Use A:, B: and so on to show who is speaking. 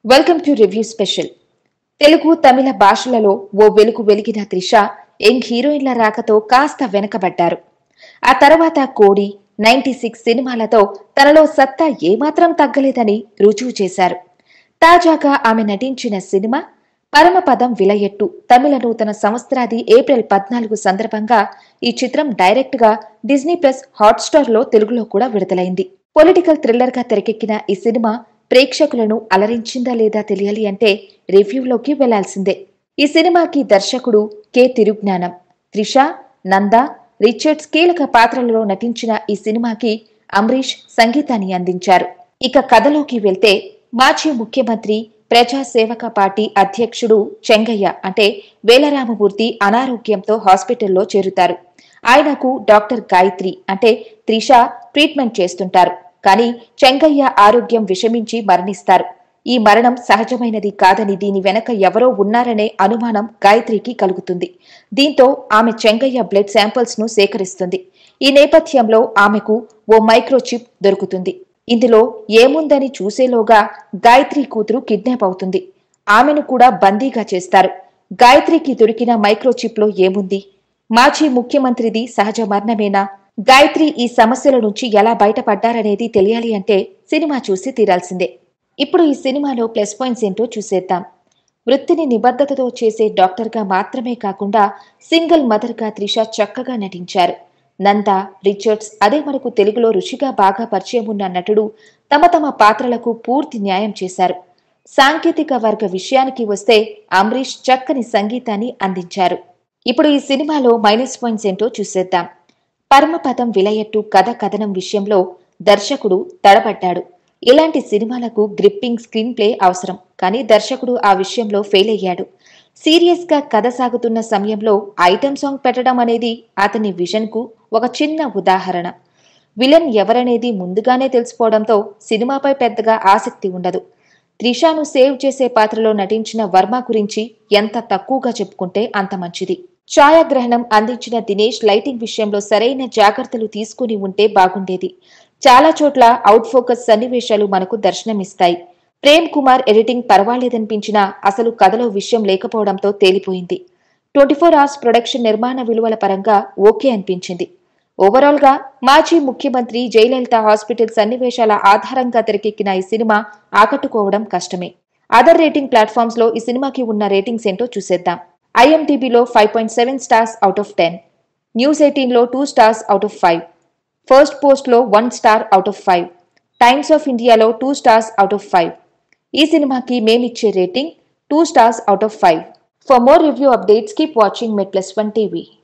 A: welcome to review special Telugu తమిళ భాషలలో ఓ వెలుగు వెలిగిన త్రిష యంగ్ హీరోయిన్ల రాకతో కాస్త వెనకబడ్డారు ఆ తర్వాత కోడి నైన్టీ సిక్స్ సినిమాలతో తనలో సత్తా ఏమాత్రం తగ్గలేదని రుజువు చేశారు తాజాగా ఆమె నటించిన సినిమా పరమపదం విలయట్టు తమిళ నూతన సంవత్సరాది ఏప్రిల్ పద్నాలుగు సందర్భంగా ఈ చిత్రం డైరెక్ట్ గా డిజ్నీ ప్లస్ హాట్స్టార్ లో తెలుగులో కూడా విడుదలైంది పొలిటికల్ థ్రిల్లర్ గా తెరకెక్కిన ఈ సినిమా ప్రేక్షకులను అలరించిందా లేదా తెలియాలి అంటే రివ్యూలోకి వెళ్లాల్సిందే ఈ సినిమాకి దర్శకుడు కె తిరుజ్ఞానం త్రిష నంద రిచర్డ్స్ కీలక పాత్రలలో నటించిన ఈ సినిమాకి అమరీష్ సంగీతాన్ని అందించారు ఇక కథలోకి వెళ్తే మాజీ ముఖ్యమంత్రి ప్రజా సేవక పార్టీ అధ్యక్షుడు చెంగయ్య అంటే వేలరామమూర్తి అనారోగ్యంతో హాస్పిటల్లో చేరుతారు ఆయనకు డాక్టర్ గాయత్రి అంటే త్రిష ట్రీట్మెంట్ చేస్తుంటారు కానీ చెంగయ్య ఆరోగ్యం విషమించి మరణిస్తారు ఈ మరణం సహజమైనది కాదని దీని వెనక ఎవరో ఉన్నారనే అనుమానం గాయత్రికి కలుగుతుంది దీంతో ఆమె చెంగయ్య బ్లడ్ శాంపిల్స్ ను సేకరిస్తుంది ఈ నేపథ్యంలో ఆమెకు ఓ మైక్రోచిప్ దొరుకుతుంది ఇందులో ఏముందని చూసేలోగా గాయత్రి కూతురు కిడ్నాప్ అవుతుంది ఆమెను కూడా బందీగా చేస్తారు గాయత్రికి దొరికిన మైక్రోచిప్ లో ఏముంది మాజీ ముఖ్యమంత్రిది సహజ మరణమేనా గాయత్రి ఈ సమస్యల నుంచి ఎలా బయటపడ్డారనేది తెలియాలి అంటే సినిమా చూసి తీరాల్సిందే ఇప్పుడు ఈ సినిమాలో ప్లస్ పాయింట్స్ ఏంటో చూసేద్దాం వృత్తిని నిబద్ధతతో చేసే డాక్టర్గా మాత్రమే కాకుండా సింగిల్ మదర్గా త్రిష చక్కగా నటించారు నంద రిచర్డ్స్ అదే మనకు తెలుగులో రుచిగా బాగా పరిచయం ఉన్న నటుడు తమ తమ పాత్రలకు పూర్తి న్యాయం చేశారు సాంకేతిక వర్గ విషయానికి వస్తే అమరీష్ చక్కని సంగీతాన్ని అందించారు ఇప్పుడు ఈ సినిమాలో మైనస్ పాయింట్స్ ఏంటో చూసేద్దాం పరమపదం విలయట్టు కథ కథనం విషయంలో దర్శకుడు తడబడ్డాడు ఇలాంటి సినిమాలకు గ్రిప్పింగ్ స్క్రీన్ ప్లే అవసరం కానీ దర్శకుడు ఆ విషయంలో ఫెయిల్ అయ్యాడు సీరియస్ గా కథ సాగుతున్న సమయంలో ఐటమ్ సాంగ్ పెట్టడం అనేది అతని విజన్ కు ఒక చిన్న ఉదాహరణ విలన్ ఎవరనేది ముందుగానే తెలిసిపోవడంతో సినిమాపై పెద్దగా ఆసక్తి ఉండదు త్రిషాను సేవ్ చేసే పాత్రలో నటించిన వర్మ గురించి ఎంత తక్కువగా చెప్పుకుంటే అంత మంచిది ఛాయాగ్రహణం అందించిన దినేష్ లైటింగ్ విషయంలో సరైన జాగ్రత్తలు తీసుకుని ఉంటే బాగుండేది చాలా చోట్ల అవుట్ ఫోకస్ సన్నివేశాలు మనకు దర్శనమిస్తాయి ప్రేమ్ కుమార్ ఎడిటింగ్ పర్వాలేదనిపించినా అసలు కథలో విషయం లేకపోవడంతో తేలిపోయింది ట్వంటీ ఫోర్ అవర్స్ ప్రొడక్షన్ నిర్మాణ విలువల పరంగా ఓకే అనిపించింది ఓవరాల్ గా మాజీ ముఖ్యమంత్రి జయలలిత హాస్పిటల్ సన్నివేశాల ఆధారంగా తెరకెక్కిన ఈ సినిమా ఆకట్టుకోవడం కష్టమే అదర్ రేటింగ్ ప్లాట్ఫామ్స్ లో ఈ సినిమాకి ఉన్న రేటింగ్స్ ఏంటో చూసేద్దాం ఐఎండిబిలో five point seven stars out of ten news ఎయిటీన్లో two stars out of five first పోస్ట్లో one star out of five Times of ఇండియాలో two stars out of five ఈ సినిమాకి మేమిచ్చే rating two stars out of five for more review updates keep watching met plus one TV